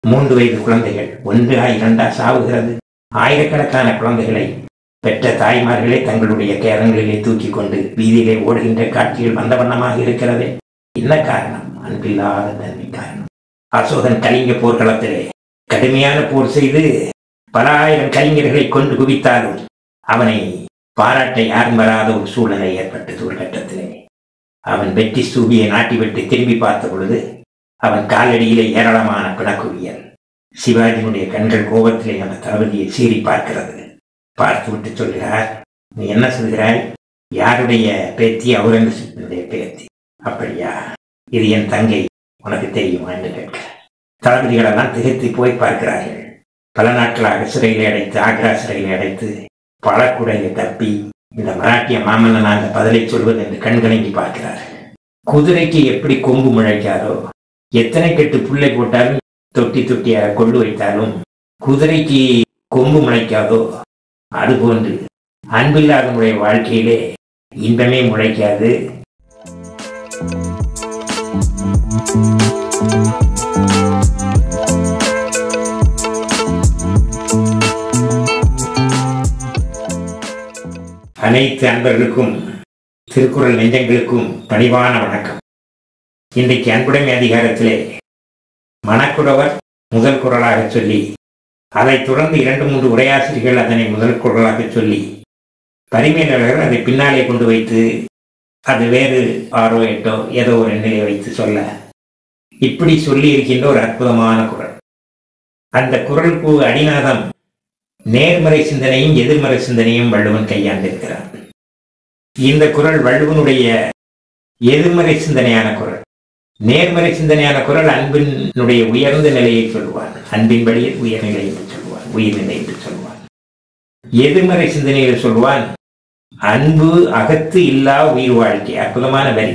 மூன்று வயது குழந்தைகள் ஒன்றா இரண்டா சாவுகிறது ஆயிரக்கணக்கான குழந்தைகளை பெற்ற தாய்மார்களே தங்களுடைய கேரங்களிலே தூக்கி கொண்டு வீதியிலே ஓடுகின்ற காட்சிகள் வந்த வண்ணமாக இருக்கிறது என்ன காரணம் அன்பில்லாத தன்மை காரணம் அசோகன் கலிங்க போர்க்களத்திலே கடுமையான போர் செய்து பல ஆயிரம் கலிங்கர்களை கொண்டு குவித்தாலும் அவனை பாராட்ட யாரும் வராத ஒரு சூழ்நிலை ஏற்பட்டது ஒரு கட்டத்திலே அவன் வெற்றி சூவியை நாட்டி விட்டு திரும்பி பார்த்த பொழுது அவன் காலடியிலே ஏராளமான பிணக்குவியல் சிவாஜியினுடைய கண்கள் கோபத்திலே அந்த தளபதியை சீறி பார்க்கிறது பார்த்து விட்டு சொல்கிறார் நீ என்ன சொல்கிறாய் யாருடைய பேத்தி அவுரங்கசீப்பினுடைய பேத்தி அப்படியா இது என் தங்கை உனக்கு தெரியுமா என்று கேட்கிறார் தளபதிகளெல்லாம் திகைத்து போய் பார்க்கிறார்கள் பல நாட்களாக சிறையிலே அடைத்து ஆக்ரா சிறையிலே அடைத்து பழக்குடையை தப்பி இந்த மராட்டிய மாமன்னன் அந்த பதிலை சொல்வது என்று கண்கலங்கி பார்க்கிறார்கள் குதிரைக்கு எப்படி கொம்பு முளைக்காதோ எத்தனை கெட்டு புல்லை போட்டாலும் தொட்டி தொட்டியாக கொண்டு வைத்தாலும் குதிரைக்கு கொம்பு முளைக்காதோ அதுபோன்று அன்பில்லாதவனுடைய வாழ்க்கையிலே இன்பமே முளைக்காது அனைத்து அன்பர்களுக்கும் திருக்குறள் நெஞ்சங்களுக்கும் பணிவான வணக்கம் இன்றைக்கு அன்புடைமை அதிகாரத்திலே மணக்குடவர் முதல் குரலாக சொல்லி அதைத் தொடர்ந்து இரண்டு மூன்று உரையாசிரியர்கள் அதனை முதல் குரலாக சொல்லி பரிமையாளர்கள் அதை பின்னாலே கொண்டு வைத்து அது வேறு ஆறோ எட்டோ ஏதோ ஒரு எண்ணிலே வைத்து சொல்ல இப்படி சொல்லி இருக்கின்ற ஒரு அற்புதமான குரல் அந்த குரலுக்கு அடிநாதம் நேர்மறை சிந்தனையும் எதிர்மறை சிந்தனையும் வள்ளுவன் கையாண்டிருக்கிறார் இந்த குரல் வள்ளுவனுடைய எதிர்மறை சிந்தனையான குரல் நேர்மறை சிந்தனையான குரல் அன்பினுடைய உயர்ந்த நிலையை சொல்வார் அன்பின் வழியில் உயர்நிலை என்று சொல்வார் உயிர்நிலை என்று சொல்வார் எதிர்மறை சிந்தனையில் சொல்வான் அன்பு அகத்து இல்லா உயிர் வாழ்க்கை அற்புதமான வரி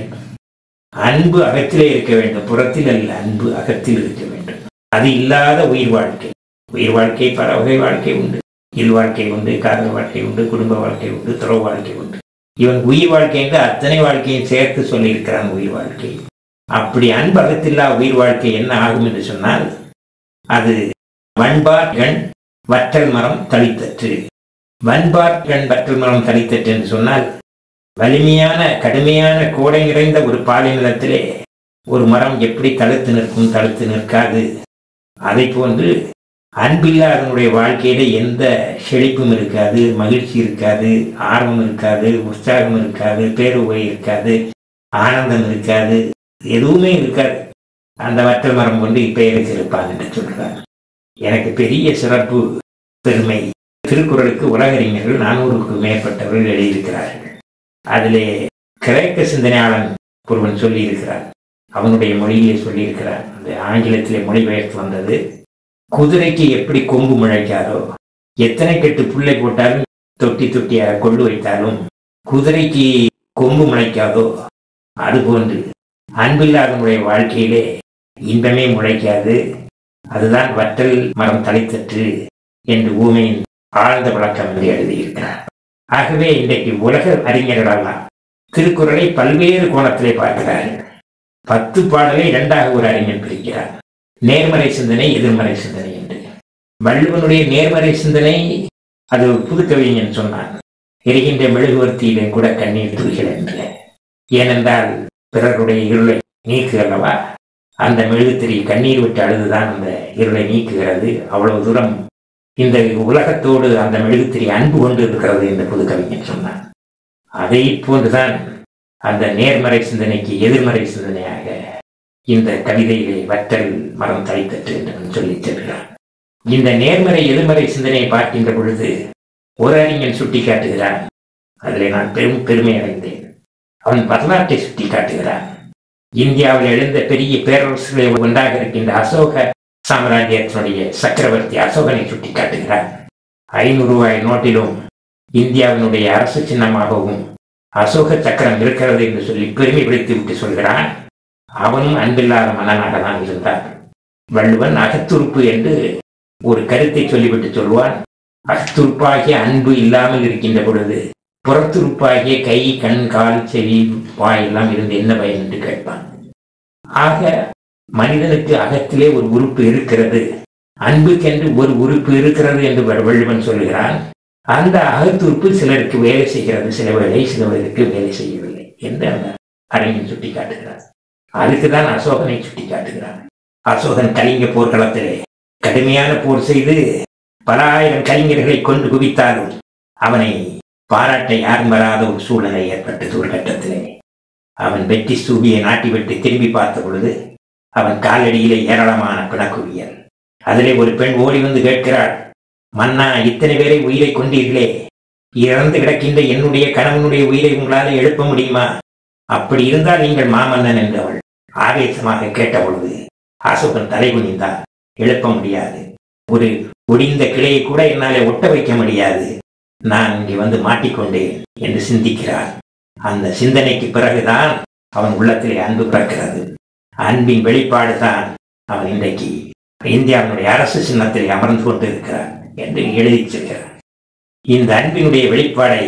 அன்பு அகத்திலே இருக்க வேண்டும் புறத்தில் அல்ல அன்பு அகத்தில் இருக்க வேண்டும் அது இல்லாத உயிர் வாழ்க்கை உயிர் வாழ்க்கை பல வகை வாழ்க்கை உண்டு இல் வாழ்க்கை உண்டு காதல் வாழ்க்கை உண்டு குடும்ப வாழ்க்கை உண்டு துறவு வாழ்க்கை உண்டு இவன் உயிர் வாழ்க்கை என்று அத்தனை வாழ்க்கையும் சேர்த்து சொல்லியிருக்கிறான் உயிர் வாழ்க்கை அப்படி அன்பகத்தில்லா உயிர் வாழ்க்கை என்ன ஆகும் என்று சொன்னால் அது வன்பார்கண் வற்றல் மரம் தளித்தற்று வன்பார்கண் வற்றல் மரம் தளித்தற்று என்று சொன்னால் வலிமையான கடுமையான கோடை நிறைந்த ஒரு பாலை நிலத்திலே ஒரு மரம் எப்படி தழுத்து நிற்கும் தழுத்து நிற்காது அதை போன்று அன்பில்லாதவனுடைய வாழ்க்கையில எந்த செழிப்பும் இருக்காது மகிழ்ச்சி இருக்காது ஆர்வம் இருக்காது உற்சாகம் இருக்காது பேருவை இருக்காது ஆனந்தம் இருக்காது எதுவுமே இருக்காது அந்த வற்ற மரம் கொண்டு இப்பெயருக்கு இருப்பாங்க என்று சொல்றார் எனக்கு பெரிய சிறப்பு பெருமை திருக்குறளுக்கு உலகறிஞர்கள் நானூறுக்கு மேற்பட்டவர்கள் எழுதியிருக்கிறார்கள் அதிலே கிரேக்க சிந்தனையாளன் ஒருவன் சொல்லியிருக்கிறார் அவனுடைய மொழியிலே சொல்லியிருக்கிறார் அந்த ஆங்கிலத்திலே மொழிபெயர்த்து வந்தது குதிரைக்கு எப்படி கொம்பு முளைக்காதோ எத்தனை கெட்டு புல்லை போட்டாலும் தொட்டி தொட்டியாக கொண்டு வைத்தாலும் குதிரைக்கு கொம்பு முளைக்காதோ அதுபோன்று அன்பில்லாதவனுடைய வாழ்க்கையிலே இன்பமே முளைக்காது அதுதான் வற்றல் மரம் தலைத்தற்று என்று ஊமையின் ஆழ்ந்த விளக்கம் என்று எழுதியிருக்கிறார் ஆகவே இன்றைக்கு உலக அறிஞர்களெல்லாம் திருக்குறளை பல்வேறு கோணத்திலே பார்க்கிறார்கள் பத்து பாடலை இரண்டாக ஒரு அறிஞர் பிரிக்கிறார் நேர்மறை சிந்தனை எதிர்மறை சிந்தனை என்று வள்ளுவனுடைய நேர்மறை சிந்தனை அது ஒரு புது கவிஞன் சொன்னான் எரிகின்ற மெழுகுவர்த்தியிலே கூட கண்ணீர் துளிகள் என்று ஏனென்றால் பிறருடைய இருளை நீக்கு அல்லவா அந்த மெழுகுத்திரி கண்ணீர் விட்டு அழுதுதான் அந்த இருளை நீக்குகிறது அவ்வளவு தூரம் இந்த உலகத்தோடு அந்த மெழுகுத்திரி அன்பு கொண்டு இருக்கிறது என்று புது கவிஞன் சொன்னான் அதை போன்றுதான் அந்த நேர்மறை சிந்தனைக்கு எதிர்மறை சிந்தனையாக இந்த கவிதையிலே வற்றல் மரம் தழைத்தற்று என்று சொல்லி செல்கிறார் இந்த நேர்மறை எதிர்மறை சிந்தனையை பார்க்கின்ற பொழுது ஒரு அறிஞன் சுட்டி காட்டுகிறான் அதில் நான் பெரும் பெருமை அடைந்தேன் அவன் வரலாற்றை சுட்டி காட்டுகிறான் இந்தியாவில் எழுந்த பெரிய பேரரசுகளை ஒன்றாக இருக்கின்ற அசோக சாம்ராஜ்யத்தினுடைய சக்கரவர்த்தி அசோகனை சுட்டி காட்டுகிறான் ஐநூறு ரூபாய் நோட்டிலும் இந்தியாவினுடைய அரசு சின்னமாகவும் அசோக சக்கரம் இருக்கிறது என்று சொல்லி பெருமை பிடித்து விட்டு சொல்கிறான் அவனும் அன்பில்லாத மன்னனாக தான் இருந்தான் வள்ளுவன் அகத்துறுப்பு என்று ஒரு கருத்தை சொல்லிவிட்டு சொல்வான் அகத்துறுப்பாகிய அன்பு இல்லாமல் இருக்கின்ற பொழுது புறத்துறுப்பாகிய கை கண் கால் செவி வாய் எல்லாம் இருந்து என்ன பயன் என்று கேட்பான் ஆக மனிதனுக்கு அகத்திலே ஒரு உறுப்பு இருக்கிறது அன்புக்கென்று ஒரு உறுப்பு இருக்கிறது என்று வள்ளுவன் சொல்கிறான் அந்த அகத்துறுப்பு சிலருக்கு வேலை செய்கிறது சில வேலை சிலவருக்கு வேலை செய்யவில்லை என்று அந்த அறிஞன் சுட்டி காட்டுகிறார் அதுக்குதான் அசோகனை சுட்டி காட்டுகிறான் அசோகன் கலிங்க போர்க்களத்திலே கடுமையான போர் செய்து பல ஆயிரம் கலைஞர்களை கொண்டு குவித்தாலும் அவனை பாராட்ட யாரும் வராத ஒரு சூழ்நிலை ஏற்பட்டது ஒரு கட்டத்திலே அவன் வெற்றி சூபியை நாட்டி விட்டு திரும்பி பார்த்த பொழுது அவன் காலடியிலே ஏராளமான பிணக்குவியல் அதிலே ஒரு பெண் ஓடி வந்து கேட்கிறாள் மன்னா இத்தனை பேரை உயிரை கொண்டீர்களே இறந்து கிடக்கின்ற என்னுடைய கணவனுடைய உயிரை உங்களால் எழுப்ப முடியுமா அப்படி இருந்தால் நீங்கள் மாமன்னன் என்றவள் ஆவேசமாக கேட்ட பொழுது அசோகன் தலை குனிந்தான் எழுப்ப முடியாது ஒரு ஒடிந்த கிளையை கூட என்னாலே ஒட்ட வைக்க முடியாது நான் இங்கே வந்து மாட்டிக்கொண்டேன் என்று சிந்திக்கிறான் அந்த சிந்தனைக்கு பிறகுதான் அவன் உள்ளத்திலே அன்பு பிறக்கிறது அன்பின் வெளிப்பாடு தான் அவன் இன்றைக்கு இந்தியாவினுடைய அரசு சின்னத்திலே அமர்ந்து கொண்டிருக்கிறான் என்று எழுதி செல்கிறான் இந்த அன்பினுடைய வெளிப்பாடை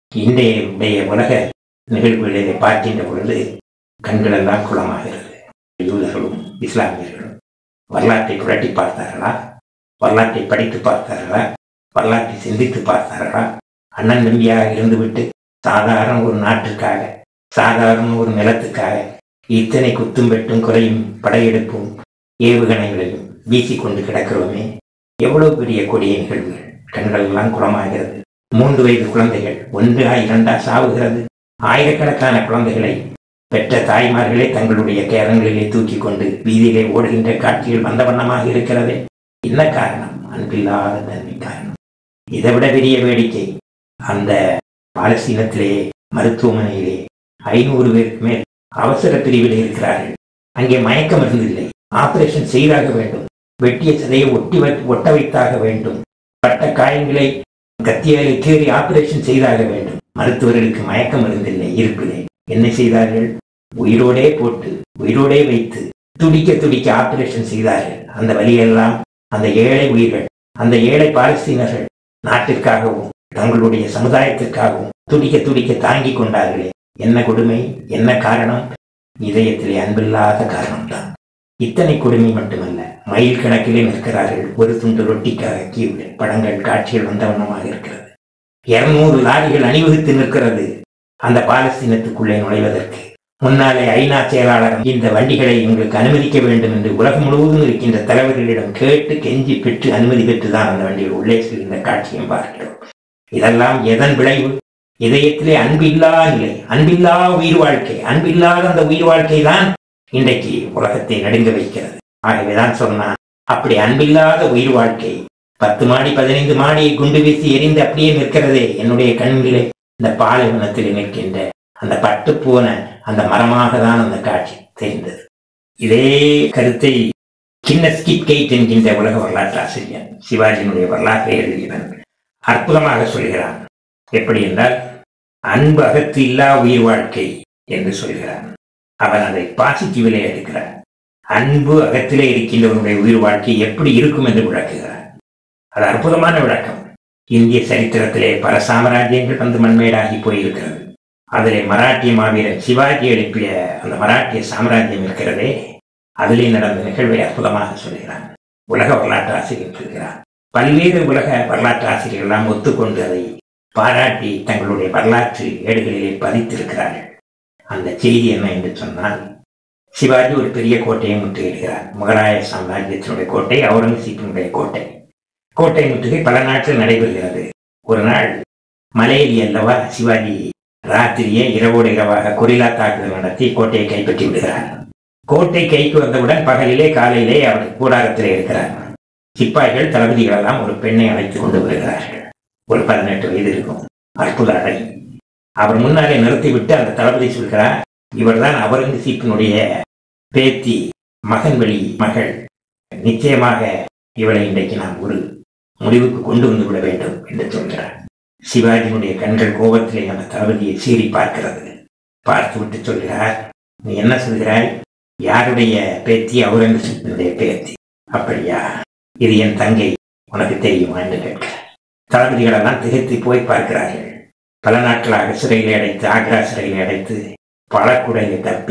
இன்றைய உலக நிகழ்வுகளிலே பார்க்கின்ற பொழுது கண்களெல்லாம் குளமாகிறது யூதர்களும் இஸ்லாமியர்களும் வரலாற்றை புரட்டி பார்த்தார்களா வரலாற்றை படித்து பார்த்தார்களா வரலாற்றை சிந்தித்து பார்த்தார்களா அண்ணன் தம்பியாக இருந்துவிட்டு சாதாரண ஒரு நாட்டுக்காக சாதாரண ஒரு நிலத்துக்காக இத்தனை குத்தும் வெட்டும் குறையும் படையெடுப்பும் ஏவுகணைகளையும் வீசிக்கொண்டு கிடக்கிறோமே எவ்வளவு பெரிய கொடிய நிகழ்வுகள் கண்கள் எல்லாம் குளமாகிறது மூன்று வயது குழந்தைகள் ஒன்றா இரண்டா சாவுகிறது ஆயிரக்கணக்கான குழந்தைகளை பெற்ற தாய்மார்களே தங்களுடைய கேரங்களிலே தூக்கி கொண்டு வீதியிலே ஓடுகின்ற காட்சிகள் வந்த வண்ணமாக இருக்கிறது என்ன காரணம் அன்பில்லாத தன்மை காரணம் இதை விட பெரிய வேடிக்கை அந்த பாலஸ்தீனத்திலே மருத்துவமனையிலே ஐநூறு பேருக்கு மேல் அவசர பிரிவில் இருக்கிறார்கள் அங்கே மயக்கம் இருந்தில்லை ஆபரேஷன் செய்தாக வேண்டும் வெட்டிய சதையை ஒட்டி ஒட்ட வைத்தாக வேண்டும் பட்ட காயங்களை கத்தியாலை கீறி ஆபரேஷன் செய்தாக வேண்டும் மருத்துவர்களுக்கு மயக்கம் இருந்தில்லை இருப்பிலே என்ன செய்தார்கள் உயிரோடே போட்டு உயிரோடே வைத்து துடிக்க துடிக்க ஆபரேஷன் செய்தார்கள் அந்த வழியெல்லாம் அந்த ஏழை உயிர்கள் அந்த ஏழை பாலஸ்தீனர்கள் நாட்டிற்காகவும் தங்களுடைய சமுதாயத்திற்காகவும் துடிக்க துடிக்க தாங்கி கொண்டார்களே என்ன கொடுமை என்ன காரணம் இதயத்திலே அன்பில்லாத காரணம்தான் இத்தனை கொடுமை மட்டுமல்ல மயில் கணக்கிலே நிற்கிறார்கள் ஒரு துண்டு ரொட்டிக்காக கீழே படங்கள் காட்சிகள் வந்த வண்ணமாக இருக்கிறது இருநூறு லாரிகள் அணிவகுத்து நிற்கிறது அந்த பாலஸ்தீனத்துக்குள்ளே நுழைவதற்கு முன்னாலே ஐநா செயலாளர் இந்த வண்டிகளை எங்களுக்கு அனுமதிக்க வேண்டும் என்று உலகம் முழுவதும் இருக்கின்ற தலைவர்களிடம் கேட்டு கெஞ்சி பெற்று அனுமதி பெற்றுதான் அந்த வண்டிகள் உள்ளே செல்கின்ற காட்சியும் பார்க்கிறோம் இதெல்லாம் எதன் விளைவு இதயத்திலே அன்பில்லா நிலை அன்பில்லா உயிர் வாழ்க்கை அன்பில்லாத அந்த உயிர் வாழ்க்கை தான் இன்றைக்கு உலகத்தை நடுங்க வைக்கிறது ஆகவேதான் சொன்னான் அப்படி அன்பில்லாத உயிர் வாழ்க்கை பத்து மாடி பதினைந்து மாடியை குண்டு வீசி எரிந்து அப்படியே நிற்கிறதே என்னுடைய கண்களிலே இந்த பாலைவனத்தில் நிற்கின்ற அந்த பட்டு போன அந்த மரமாக தான் அந்த காட்சி தெரிந்தது இதே கருத்தை சின்ன ஸ்கிப் கெயிட் என்கின்ற உலக வரலாற்று ஆசிரியர் சிவாஜியினுடைய வரலாற்றை எழுதியவன் அற்புதமாக சொல்கிறான் எப்படி என்றால் அன்பு அகத்து இல்லா உயிர் வாழ்க்கை என்று சொல்கிறான் அவன் அதை பாசிட்டிவிலே எடுக்கிறான் அன்பு அகத்திலே இருக்கின்றவனுடைய உயிர் வாழ்க்கை எப்படி இருக்கும் என்று விளக்குகிறான் அது அற்புதமான விளக்கம் இந்திய சரித்திரத்திலே பல சாம்ராஜ்யங்கள் வந்து மண்மேடாகி போயிருக்கிறது அதிலே மராட்டிய மாவீரன் சிவாஜி எழுப்பிய அந்த மராட்டிய சாம்ராஜ்யம் இருக்கிறதே அதிலே நடந்த நிகழ்வை அற்புதமாக சொல்கிறான் உலக வரலாற்று ஆசிரியர் சொல்கிறான் பல்வேறு உலக வரலாற்று ஆசிரியர்கள் எல்லாம் ஒத்துக்கொண்டு அதை பாராட்டி தங்களுடைய வரலாற்று ஏடுகளிலே பதித்திருக்கிறார்கள் அந்த செய்தி என்ன என்று சொன்னால் சிவாஜி ஒரு பெரிய கோட்டையை முற்றுகையிடுகிறார் முகலாய சாம்ராஜ்யத்தினுடைய கோட்டை அவுரங்கசீப்பினுடைய கோட்டை கோட்டை முற்றுகை பல நாட்கள் நடைபெறுகிறது ஒரு நாள் மலையேறி அல்லவா சிவாஜி ராத்திரியே இரவோடு இரவாக கொரில்லா தாக்குதல் நடத்தி கோட்டையை கைப்பற்றி விடுகிறார் கோட்டை கைக்கு வந்தவுடன் பகலிலே காலையிலே அவர் கூடாரத்திலே இருக்கிறார் சிப்பாய்கள் தளபதிகள் எல்லாம் ஒரு பெண்ணை அழைத்துக் கொண்டு வருகிறார்கள் ஒரு பதினெட்டு வயது இருக்கும் அற்புத அடை அவர் முன்னாலே நிறுத்திவிட்டு அந்த தளபதி சொல்கிறார் இவர்தான் அவுரங்கசீப்பினுடைய பேத்தி மகன் வழி மகள் நிச்சயமாக இவளை இன்றைக்கு நாம் ஒரு முடிவுக்கு கொண்டு வந்து விட வேண்டும் என்று சொல்கிறார் சிவாஜியினுடைய கண்கள் கோபத்திலே அந்த தளபதியை சீறி பார்க்கிறது பார்த்து விட்டு சொல்கிறார் நீ என்ன சொல்கிறாய் யாருடைய பேத்தி அவுரங்கசீப்பினுடைய பேத்தி அப்படியா இது என் தங்கை உனக்கு தெரியுமா என்று கேட்கிறார் தளபதிகளெல்லாம் திகைத்து போய் பார்க்கிறார்கள் பல நாட்களாக சிறையிலே அடைத்து ஆக்ரா சிறையிலே அடைத்து பல குடையை தப்பி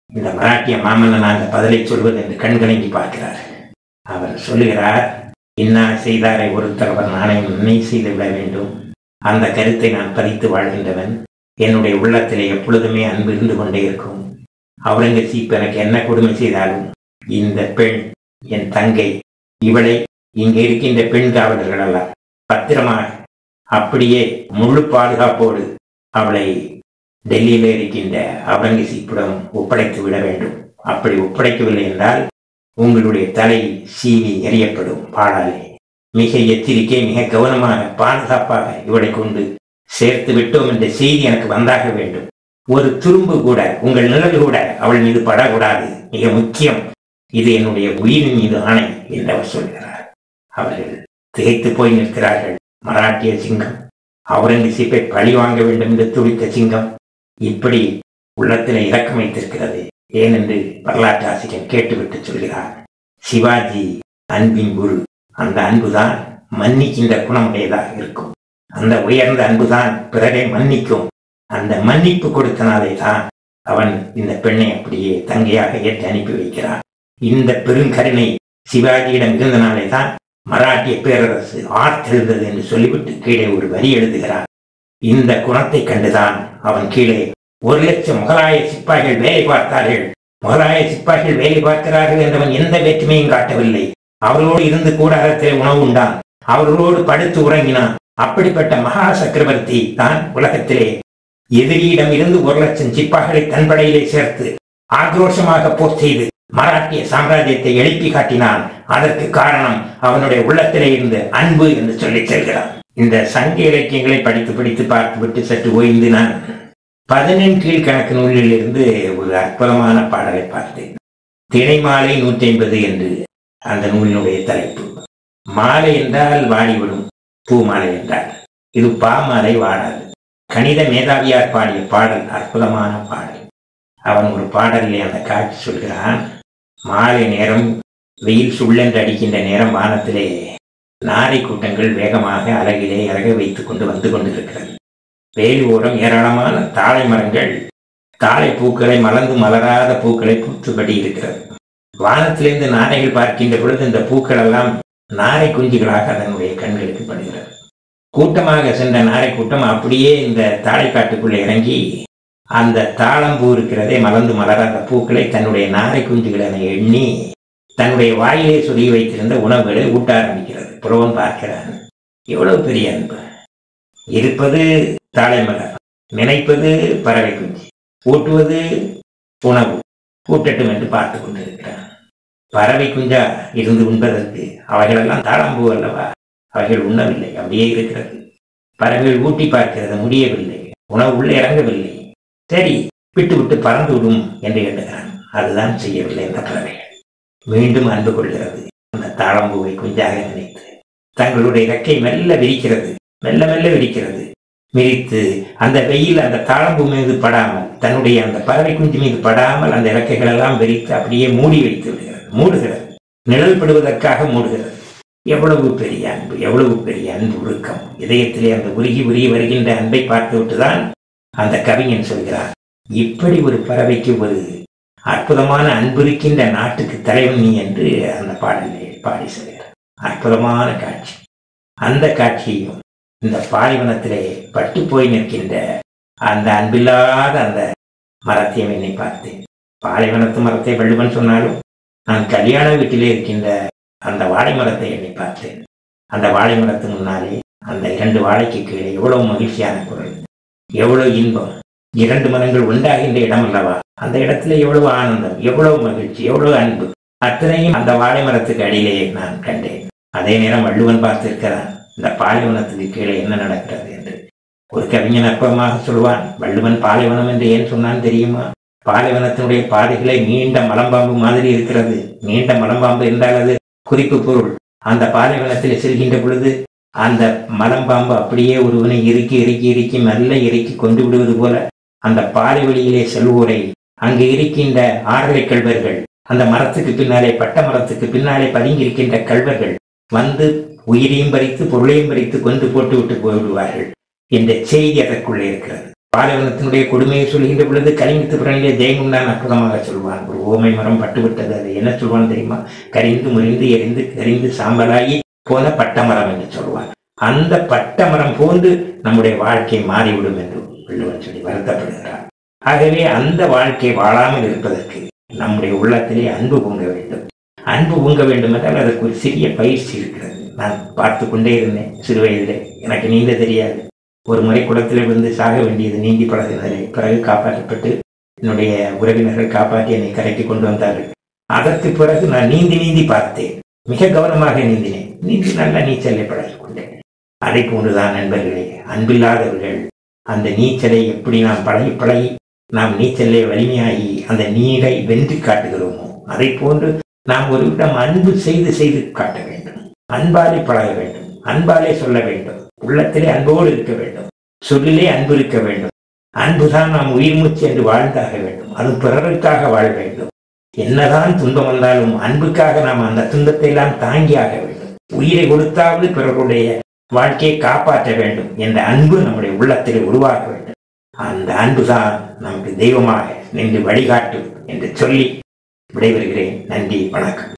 இந்த மராட்டிய மாமன்னன் அந்த பதிலை சொல்வது என்று கண்கலங்கி பார்க்கிறார் அவர் சொல்லுகிறார் இன்னா செய்தாரை ஒருத்தர் அவர் நாணயம் நன்மை செய்து விட வேண்டும் அந்த கருத்தை நான் பதித்து வாழ்கின்றவன் என்னுடைய உள்ளத்திலே எப்பொழுதுமே அன்பு இருந்து கொண்டே இருக்கும் அவுரங்கசீப் எனக்கு என்ன கொடுமை செய்தாலும் இந்த பெண் என் தங்கை இவளை இங்கே இருக்கின்ற பெண் காவலர்கள் எல்லாம் பத்திரமாக அப்படியே முழு பாதுகாப்போடு அவளை டெல்லியில இருக்கின்ற அவுரங்கசீப்பிடம் ஒப்படைத்து விட வேண்டும் அப்படி ஒப்படைக்கவில்லை என்றால் உங்களுடைய தலை சீவி எறியப்படும் பாடாலே மிக எச்சரிக்கை மிக கவனமாக பாதுகாப்பாக இவளை கொண்டு சேர்த்து விட்டோம் என்ற செய்தி எனக்கு வந்தாக வேண்டும் ஒரு துரும்பு கூட உங்கள் நிழல் கூட அவள் மீது படக்கூடாது மிக முக்கியம் இது என்னுடைய உயிரின் மீது ஆணை என்று அவர் சொல்கிறார் அவர்கள் திகைத்து போய் நிற்கிறார்கள் மராட்டிய சிங்கம் அவுரங்கசீப்பை பழி வாங்க வேண்டும் என்று துடித்த சிங்கம் இப்படி உள்ளத்தில் இறக்கம் வைத்திருக்கிறது ஏனென்று வரலாற்று ஆசிரியர் கேட்டுவிட்டு சொல்கிறார் சிவாஜி அன்பின் குரு அந்த அன்புதான் மன்னிக்கின்ற குணமுடையதாக இருக்கும் அந்த உயர்ந்த அன்புதான் பிறரை மன்னிக்கும் அந்த மன்னிப்பு கொடுத்தனாலே தான் அவன் இந்த பெண்ணை அப்படியே தங்கையாக ஏற்று அனுப்பி வைக்கிறான் இந்த பெருங்கருணை சிவாஜியிடம் இருந்தனாலே தான் மராட்டிய பேரரசு ஆர்த்தெழுந்தது என்று சொல்லிவிட்டு கீழே ஒரு வரி எழுதுகிறான் இந்த குணத்தை கண்டுதான் அவன் கீழே ஒரு லட்சம் முகலாய சிப்பாய்கள் வேலை பார்த்தார்கள் முகலாய சிப்பாய்கள் வேலை பார்க்கிறார்கள் என்றவன் எந்த வேற்றுமையும் காட்டவில்லை அவர்களோடு இருந்து கூடாரத்திலே உணவு உண்டான் அவர்களோடு படுத்து உறங்கினான் அப்படிப்பட்ட மகா சக்கரவர்த்தி தான் உலகத்திலே எதிரியிடம் இருந்து ஒரு லட்சம் சிப்பாய்களை தன் படையிலே சேர்த்து ஆக்ரோஷமாக போர் செய்து மராட்டிய சாம்ராஜ்யத்தை எழுப்பி காட்டினான் அதற்கு காரணம் அவனுடைய உள்ளத்திலே இருந்து அன்பு என்று சொல்லி செல்கிறான் இந்த சங்க இலக்கியங்களை படித்து படித்து பார்த்துவிட்டு சற்று ஓய்ந்து நான் பதினெண் கீழ்கணக்கு நூலில் இருந்து ஒரு அற்புதமான பாடலை பார்த்தேன் திணை மாலை நூற்றி ஐம்பது என்று அந்த நூலினுடைய தலைப்பு மாலை என்றால் வாடிவிடும் பூ மாலை என்றால் இது பா மாலை வாடாது கணித மேதாவியார் பாடிய பாடல் அற்புதமான பாடல் அவன் ஒரு பாடலிலே அந்த காட்சி சொல்கிறான் மாலை நேரம் வெயில் சுள்ளென்று அடிக்கின்ற நேரம் வானத்திலே நாரை கூட்டங்கள் வேகமாக அலகிலே இறக வைத்துக் கொண்டு வந்து கொண்டிருக்கிறது வேலி ஓரம் ஏராளமான தாழை மரங்கள் தாழை பூக்களை மலர்ந்து மலராத பூக்களை பூத்துபடி இருக்கிறது வானத்திலிருந்து நாரைகள் பார்க்கின்ற பொழுது இந்த பூக்கள் எல்லாம் நாரை குஞ்சுகளாக அதனுடைய கண்களுக்கு படுகிறது கூட்டமாக சென்ற நாரை கூட்டம் அப்படியே இந்த தாழைக்காட்டுக்குள்ளே இறங்கி அந்த தாளம்பூ இருக்கிறதே மலர்ந்து மலராத பூக்களை தன்னுடைய நாரை குஞ்சுகளை எண்ணி தன்னுடைய வாயிலே சொருகி வைத்திருந்த உணவுகளை ஊட்ட ஆரம்பிக்கிறது புறவன் பார்க்கிறான் எவ்வளவு பெரிய அன்பு இருப்பது தாழை மலர் நினைப்பது பறவை குஞ்சு ஊட்டுவது உணவு ஊட்டட்டும் என்று பார்த்து கொண்டிருக்கிறான் பறவை குஞ்சா இருந்து உண்பதற்கு அவைகளெல்லாம் தாழம்பூ அல்லவா அவைகள் உண்ணவில்லை அப்படியே இருக்கிறது பறவைகள் ஊட்டி பார்க்கிறது முடியவில்லை உணவு உள்ளே இறங்கவில்லை சரி விட்டு விட்டு பறந்து விடும் என்று எண்ணுகிறான் அதுதான் செய்யவில்லை அந்த பறவைகள் மீண்டும் அன்பு கொள்கிறது அந்த தாழம்பூவை குஞ்சாக நினைத்து தங்களுடைய இறக்கை மெல்ல விரிக்கிறது மெல்ல மெல்ல விரிக்கிறது விரித்து அந்த வெயில் அந்த தாழம்பூ மீது படாமல் தன்னுடைய அந்த பறவை குஞ்சு மீது படாமல் அந்த இறக்கைகள் எல்லாம் விரித்து அப்படியே மூடி வைத்து விடுகிறது மூடுகிறது நிழல் படுவதற்காக மூடுகிறது எவ்வளவு பெரிய அன்பு எவ்வளவு பெரிய அன்பு உருக்கம் இதயத்திலே அந்த உருகி உருகி வருகின்ற அன்பை பார்த்துவிட்டுதான் அந்த கவிஞன் சொல்கிறார் இப்படி ஒரு பறவைக்கு ஒரு அற்புதமான அன்பு இருக்கின்ற நாட்டுக்கு தலைவன் நீ என்று அந்த பாடலை பாடி சொல்கிறார் அற்புதமான காட்சி அந்த காட்சியையும் இந்த பாலைவனத்திலே பட்டு போய் நிற்கின்ற அந்த அன்பில்லாத அந்த மரத்தையும் என்னை பார்த்தேன் பாலைவனத்து மரத்தை வள்ளுவன் சொன்னாலும் நான் கல்யாண வீட்டிலே இருக்கின்ற அந்த வாழை மரத்தை எண்ணி பார்த்தேன் அந்த வாழை மரத்து முன்னாலே அந்த இரண்டு வாழைக்கு கீழே எவ்வளவு மகிழ்ச்சியான குரல் எவ்வளவு இன்பம் இரண்டு மரங்கள் உண்டாகின்ற இடம் அல்லவா அந்த இடத்துல எவ்வளவு ஆனந்தம் எவ்வளவு மகிழ்ச்சி எவ்வளவு அன்பு அத்தனையும் அந்த வாழை மரத்துக்கு அடியிலேயே நான் கண்டேன் அதே நேரம் வள்ளுவன் பார்த்திருக்கிறான் இந்த பாலைவனத்துக்கு கீழே என்ன நடக்கிறது என்று ஒரு கவிஞன் அற்பமாக சொல்வான் வள்ளுவன் பாலைவனம் என்று ஏன் சொன்னான் தெரியுமா பாலைவனத்தினுடைய பாதைகளை நீண்ட மலம்பாம்பு மாதிரி இருக்கிறது நீண்ட மலம்பாம்பு என்றால் அது குறிப்பு பொருள் அந்த பாலைவனத்தில் செல்கின்ற பொழுது அந்த மலம்பாம்பு அப்படியே ஒருவனை இறுக்கி இறுக்கி இறுக்கி மெல்ல இறுக்கி கொண்டு விடுவது போல அந்த பாலை வழியிலே செல்வோரை அங்கு இருக்கின்ற ஆறலை கல்வர்கள் அந்த மரத்துக்கு பின்னாலே பட்ட மரத்துக்கு பின்னாலே பதுங்கி இருக்கின்ற கல்வர்கள் வந்து உயிரையும் பறித்து பொருளையும் பறித்து கொண்டு போட்டு விட்டு போய்விடுவார்கள் என்ற செய்தி அதற்குள்ளே இருக்கிறது பாலைவனத்தினுடைய கொடுமையை சொல்கின்ற பொழுது கலிங்கத்து பிறனிலே ஜெயமுண்டான் அற்புதமாக சொல்வான் ஒரு ஓமை மரம் பட்டுவிட்டது அது என்ன சொல்வான் தெரியுமா கரிந்து முறிந்து எரிந்து கரிந்து சாம்பலாகி போன பட்டமரம் என்று சொல்வான் அந்த பட்டமரம் போன்று நம்முடைய வாழ்க்கை மாறிவிடும் என்று வள்ளுவன் சொல்லி வருத்தப்படுகிறார் ஆகவே அந்த வாழ்க்கை வாழாமல் இருப்பதற்கு நம்முடைய உள்ளத்திலே அன்பு பொங்க வேண்டும் அன்பு பொங்க வேண்டும் என்றால் அதற்கு ஒரு சிறிய பயிற்சி இருக்கிறது நான் பார்த்து கொண்டே இருந்தேன் சிறு வயதிலே எனக்கு நீந்த தெரியாது ஒரு முறை குளத்திலே விழுந்து சாக வேண்டியது நீந்தி பழகினதிலே பிறகு காப்பாற்றப்பட்டு என்னுடைய உறவினர்கள் காப்பாற்றி என்னை கரைக்கு கொண்டு வந்தார்கள் அதற்கு பிறகு நான் நீந்தி நீந்தி பார்த்தேன் மிக கவனமாக நீந்தினேன் நீந்தி நல்லா நீச்சலை பழகிக் கொண்டேன் அதை போன்றுதான் நண்பர்களே அன்பில்லாதவர்கள் அந்த நீச்சலை எப்படி நாம் பழகி பழகி நாம் நீச்சலே வலிமையாகி அந்த நீரை வென்று காட்டுகிறோமோ அதை போன்று நாம் ஒருவிடம் அன்பு செய்து செய்து காட்ட வேண்டும் அன்பாலே பழக வேண்டும் அன்பாலே சொல்ல வேண்டும் உள்ளத்திலே அன்போடு இருக்க வேண்டும் சொல்லிலே அன்பு இருக்க வேண்டும் அன்புதான் நாம் உயிர் மூச்சு என்று வாழ்ந்தாக வேண்டும் அது பிறருக்காக வாழ வேண்டும் என்னதான் துன்பம் வந்தாலும் அன்புக்காக நாம் அந்த துன்பத்தை எல்லாம் தாங்கியாக வேண்டும் உயிரை கொடுத்தாவது பிறருடைய வாழ்க்கையை காப்பாற்ற வேண்டும் என்ற அன்பு நம்முடைய உள்ளத்திலே உருவாக வேண்டும் அந்த அன்புதான் நமக்கு தெய்வமாக நின்று வழிகாட்டும் என்று சொல்லி விடைபெறுகிறேன் நன்றி வணக்கம்